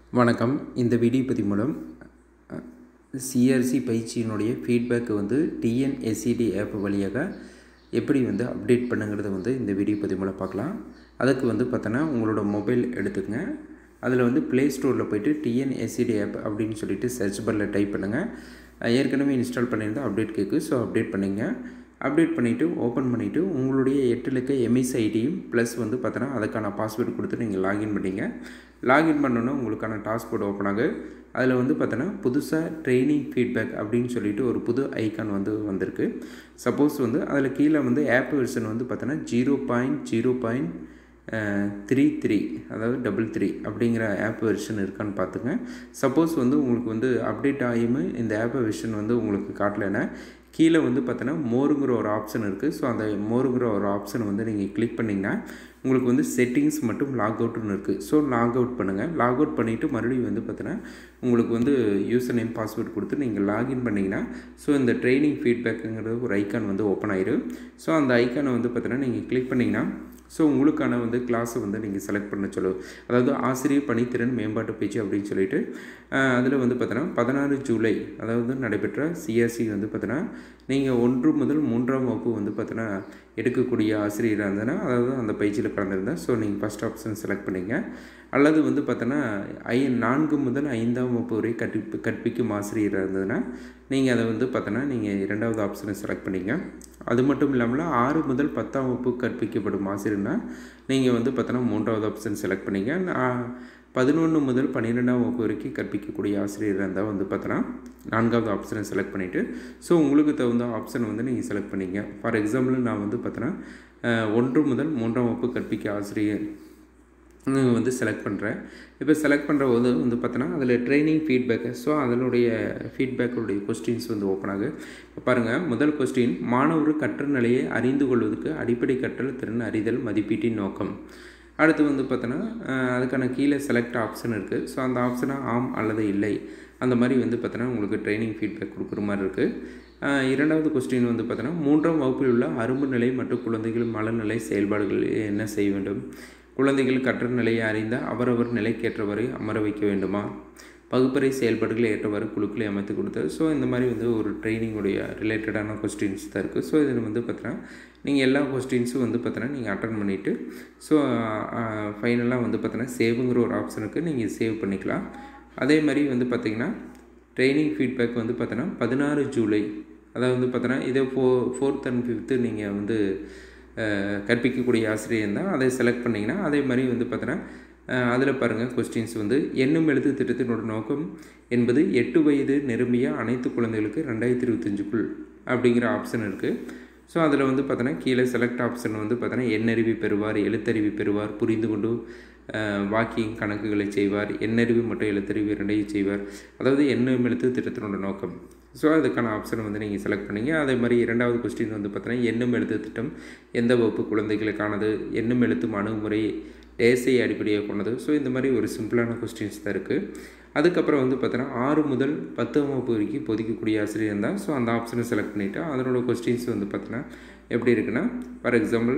வணக்கம் இந்த வீடியோ பதிவு மூலம் சிஆர்சி பயிற்சியினுடைய ஃபீட்பேக்கு வந்து டிஎன்எஸ்சிடி ஆப் வழியாக எப்படி வந்து அப்டேட் பண்ணுங்கிறத வந்து இந்த வீடியோ பதிவு மூலம் பார்க்கலாம் அதுக்கு வந்து பார்த்தோன்னா உங்களோட மொபைல் எடுத்துக்கங்க அதில் வந்து ப்ளே ஸ்டோரில் போயிட்டு டிஎன்எஸ்சிடி ஆப் அப்படின்னு சொல்லிட்டு சர்ச் பாரில் டைப் பண்ணுங்கள் ஏற்கனவே இன்ஸ்டால் பண்ணியிருந்தால் அப்டேட் கேட்கு ஸோ அப்டேட் பண்ணிங்க அப்டேட் பண்ணிவிட்டு ஓப்பன் பண்ணிவிட்டு உங்களுடைய எட்டு இலக்க எம்எஸ் ஐடியும் ப்ளஸ் வந்து பார்த்தோன்னா அதுக்கான பாஸ்வேர்டு கொடுத்து நீங்கள் லாகின் பண்ணிங்க லாகின் பண்ணோன்னே உங்களுக்கான டாஸ்க்போர்ட் ஓப்பன் ஆகு அதில் வந்து பார்த்தோன்னா புதுசாக ட்ரைனிங் ஃபீட்பேக் அப்படின்னு சொல்லிட்டு ஒரு புது ஐக்கான் வந்து வந்திருக்கு சப்போஸ் வந்து அதில் கீழே வந்து ஆப் வெர்ஷன் வந்து பார்த்தோன்னா zero point zero point three three அதாவது டபுள் த்ரீ அப்படிங்கிற ஆப் வெர்ஷன் இருக்கான்னு பார்த்துங்க சப்போஸ் வந்து உங்களுக்கு வந்து அப்டேட் ஆகியுமே இந்த ஆப் வெர்ஷன் வந்து உங்களுக்கு காட்டலைன்னா கீழே வந்து பார்த்தோன்னா மோருங்கிற ஒரு ஆப்ஷன் இருக்குது ஸோ அந்த மோருங்கிற ஒரு ஆப்ஷன் வந்து நீங்கள் கிளிக் பண்ணிங்கன்னா உங்களுக்கு வந்து செட்டிங்ஸ் மட்டும் லாக் அவுட்னு இருக்குது ஸோ லாக் அவுட் பண்ணுங்கள் லாக் அவுட் பண்ணிவிட்டு மறுபடியும் வந்து பார்த்தோன்னா உங்களுக்கு வந்து யூசர் நேம் பாஸ்வேர்ட் கொடுத்து நீங்கள் லாகின் பண்ணிங்கன்னா ஸோ இந்த ட்ரைனிங் ஃபீட்பேக்குங்கிறது ஒரு ஐக்கான் வந்து ஓப்பன் ஆயிடும் ஸோ அந்த ஐக்கானை வந்து பார்த்தோன்னா நீங்கள் கிளிக் பண்ணிங்கன்னா ஸோ உங்களுக்கான வந்து கிளாஸை வந்து நீங்கள் செலக்ட் பண்ண சொல்லு அதாவது ஆசிரியர் பணித்திறன் மேம்பாட்டு பேச்சு அப்படின்னு சொல்லிட்டு அதில் வந்து பார்த்தோன்னா பதினாறு ஜூலை அதாவது நடைபெற்ற சிஎஸ்சி வந்து பார்த்தோன்னா நீங்கள் ஒன்று முதல் மூன்றாம் வகுப்பு வந்து பார்த்தோன்னா எடுக்கக்கூடிய ஆசிரியராக இருந்ததுன்னா அதாவது அந்த பயிற்சியில் கலந்துருந்தேன் ஸோ நீங்கள் ஃபஸ்ட் ஆப்ஷன் செலக்ட் பண்ணிங்க அல்லது வந்து பார்த்தோன்னா ஐ நான்கு முதல் ஐந்தாம் வகுப்பு வரை கற்பிப்பு கற்பிக்கும் ஆசிரியராக இருந்ததுன்னா நீங்கள் அதை வந்து பார்த்தோன்னா நீங்கள் இரண்டாவது ஆப்ஷனை செலக்ட் பண்ணிங்க அது மட்டும் இல்லாமல் ஆறு முதல் பத்தாம் வகுப்பு கற்பிக்கப்படும் ஆசிரியர்னா நீங்கள் வந்து பார்த்தோன்னா மூன்றாவது ஆப்ஷன் செலக்ட் பண்ணிங்க பதினொன்று முதல் பன்னிரெண்டாம் வகுப்பு வரைக்கும் கற்பிக்கக்கூடிய ஆசிரியராக இருந்தால் வந்து பார்த்தோன்னா நான்காவது ஆப்ஷனை செலக்ட் பண்ணிவிட்டு ஸோ உங்களுக்கு தகுந்த ஆப்ஷன் வந்து நீங்கள் செலக்ட் பண்ணிங்க ஃபார் எக்ஸாம்பிள் நான் வந்து பார்த்தோன்னா ஒன்று முதல் மூன்றாம் வகுப்பு கற்பிக்க ஆசிரியர் வந்து செலக்ட் பண்ணுறேன் இப்போ செலக்ட் பண்ணுற போது வந்து பார்த்தோன்னா அதில் ட்ரைனிங் ஃபீட்பேக்கு ஸோ அதனுடைய ஃபீட்பேக்குடைய கொஸ்டின்ஸ் வந்து ஓப்பன் ஆகு இப்போ பாருங்கள் முதல் கொஸ்டின் மாணவர் கற்றல் நிலையை அறிந்து கொள்வதற்கு அடிப்படை கற்றல் திறன் அறிதல் மதிப்பீட்டின் நோக்கம் அடுத்து வந்து பார்த்தோன்னா அதுக்கான கீழே செலக்ட் ஆப்ஷன் இருக்குது ஸோ அந்த ஆப்ஷனாக ஆம் அல்லது இல்லை அந்த மாதிரி வந்து பார்த்தோன்னா உங்களுக்கு ட்ரைனிங் ஃபீட்பேக் கொடுக்குற மாதிரி இருக்குது இரண்டாவது கொஸ்டின் வந்து பார்த்தோன்னா மூன்றாம் வகுப்பில் உள்ள அரும்பு நிலை மற்றும் குழந்தைகள் மலநிலை செயல்பாடுகள் என்ன செய்ய வேண்டும் குழந்தைகள் கற்றல் நிலையை அறிந்தால் அவரவர் நிலைக்கேற்றவரை அமர வைக்க வேண்டுமா வகுப்பறை செயல்பாடுகளை ஏற்றவாறு குழுக்களை அமைத்து கொடுத்தது ஸோ இந்த மாதிரி வந்து ஒரு ட்ரைனிங்குடைய ரிலேட்டடான கொஸ்டின்ஸ் தான் இருக்குது ஸோ இதில் வந்து பார்த்தீங்கன்னா நீங்கள் எல்லா கொஸ்டின்ஸும் வந்து பார்த்தீங்கன்னா நீங்கள் அட்டன் பண்ணிவிட்டு ஸோ ஃபைனலாக வந்து பார்த்தீங்கன்னா சேவுங்கிற ஒரு ஆப்ஷனுக்கு நீங்கள் சேவ் பண்ணிக்கலாம் அதே மாதிரி வந்து பார்த்திங்கன்னா ட்ரைனிங் ஃபீட்பேக் வந்து பார்த்தோன்னா பதினாறு ஜூலை அதாவது வந்து பார்த்தோன்னா இதே ஃபோ ஃபோர்த் அண்ட் ஃபிஃப்த்து நீங்கள் வந்து கற்பிக்கக்கூடிய ஆசிரியர் இருந்தால் அதை செலக்ட் பண்ணிங்கன்னா அதே மாதிரி வந்து பார்த்தோன்னா அதில் பாருங்கள் கொஸ்டின்ஸ் வந்து எண்ணும் எழுத்து திட்டத்தினோட நோக்கம் என்பது எட்டு வயது நிரம்பிய அனைத்து குழந்தைகளுக்கு ரெண்டாயிரத்தி இருபத்தஞ்சுக்குள் அப்படிங்கிற ஆப்ஷன் இருக்குது ஸோ அதில் வந்து பார்த்தோன்னா கீழே செலக்ட் ஆப்ஷன் வந்து பார்த்தோன்னா எண்ணறிவி பெறுவார் எழுத்தறிவி பெறுவார் புரிந்து கொண்டு வாக்கிங் கணக்குகளை செய்வார் எண்ணறிவு மற்றும் எழுத்தறிவு இரண்டையும் செய்வார் அதாவது எண்ணும் எழுத்து திட்டத்தினோட நோக்கம் ஸோ அதுக்கான ஆப்ஷனை வந்து நீங்கள் செலக்ட் பண்ணிங்க அதே மாதிரி இரண்டாவது கொஸ்டின் வந்து பார்த்தோன்னா எண்ணும் எழுத்து திட்டம் எந்த வகுப்பு குழந்தைகளுக்கானது எண்ணும் எழுத்தும் அணுகுமுறை டேஸை அடிப்படையாக கொண்டது ஸோ இந்த மாதிரி ஒரு சிம்பிளான கொஸ்டின்ஸ் தான் இருக்குது அதுக்கப்புறம் வந்து பார்த்தோன்னா ஆறு முதல் பத்தாம் வகுப்பு வரைக்கும் பொதிக்கக்கூடிய ஆசிரியர் இருந்தால் ஸோ அந்த ஆப்ஷனை செலக்ட் பண்ணிவிட்டு அதனோட கொஸ்டின்ஸ் வந்து பார்த்தோன்னா எப்படி இருக்குன்னா ஃபார் எக்ஸாம்பிள்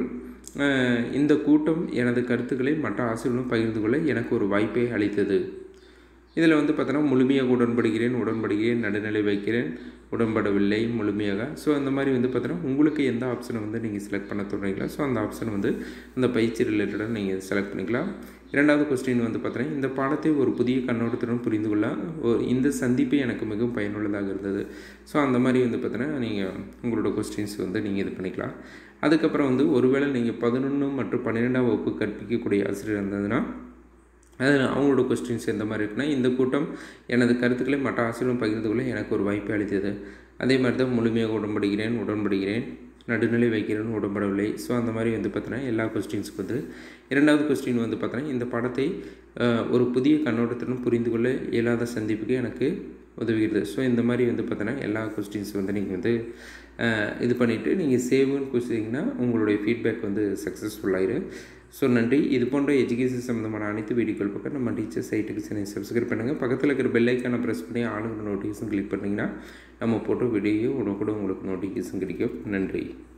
இந்த கூட்டம் எனது கருத்துக்களை மற்ற ஆசிரியர்களும் பகிர்ந்து கொள்ள எனக்கு ஒரு வாய்ப்பை அளித்தது இதில் வந்து பார்த்தோன்னா முழுமையாக உடன்படுகிறேன் உடன்படுகிறேன் நடுநிலை வைக்கிறேன் உடன்படவில்லை முழுமையாக ஸோ அந்த மாதிரி வந்து பார்த்தோன்னா உங்களுக்கு எந்த ஆப்ஷனை வந்து நீங்கள் செலக்ட் பண்ண தொடங்கிங்களோ ஸோ அந்த ஆப்ஷன் வந்து அந்த பயிற்சி ரிலேட்டடாக நீங்கள் செலக்ட் பண்ணிக்கலாம் இரண்டாவது கொஸ்டின் வந்து பார்த்தோன்னா இந்த பாடத்தை ஒரு புதிய கண்ணோட்டத்துடன் புரிந்து கொள்ள இந்த சந்திப்பு எனக்கு மிகவும் பயனுள்ளதாக இருந்தது ஸோ அந்த மாதிரி வந்து பார்த்தோன்னா நீங்கள் உங்களோட கொஸ்டின்ஸ் வந்து நீங்கள் இது பண்ணிக்கலாம் அதுக்கப்புறம் வந்து ஒருவேளை நீங்கள் பதினொன்று மற்றும் பன்னிரெண்டாம் வகுப்பு கற்பிக்கக்கூடிய ஆசிரியர் இருந்ததுன்னா அது அவங்களோட கொஸ்டின்ஸ் எந்த மாதிரி இருக்குன்னா இந்த கூட்டம் எனது கருத்துக்களை மற்ற ஆசிரியரும் பகிர்ந்து கொள்ள எனக்கு ஒரு வாய்ப்பு அளித்தது அதே மாதிரி தான் முழுமையாக உடன்படுகிறேன் உடன்படுகிறேன் நடுநிலை வைக்கிறேன் உடன்படவில்லை ஸோ அந்த மாதிரி வந்து பார்த்தோன்னா எல்லா கொஸ்டின்ஸுக்கு வந்து இரண்டாவது கொஸ்டின் வந்து பார்த்தோன்னா இந்த படத்தை ஒரு புதிய கண்ணோட்டத்துடன் புரிந்து கொள்ள இயலாத சந்திப்புக்கு எனக்கு உதவுகிறது ஸோ இந்த மாதிரி வந்து பார்த்தோன்னா எல்லா கொஸ்டின்ஸ் வந்து நீங்கள் வந்து இது பண்ணிவிட்டு நீங்கள் சேவ்னு கொடுத்தீங்கன்னா உங்களுடைய ஃபீட்பேக் வந்து சக்ஸஸ்ஃபுல்லாயிரும் ஸோ நன்றி இது போன்ற எஜுகேஷன் சம்மந்தமான அனைத்து வீடியோக்கள் பக்கம் நம்ம டீச்சர் சைட்டுக்கு சேனல் சப்ஸ்கிரைப் பண்ணுங்கள் பக்கத்தில் இருக்கிற பெல்லைக்கான ப்ரெஸ் பண்ணி ஆளுங்க நோட்டிஃபிகேஷன் கிளிக் பண்ணிங்கன்னா நம்ம போட்ட வீடியோ உடனே கூட உங்களுக்கு நோட்டிஃபிகேஷன் கிடைக்கும் நன்றி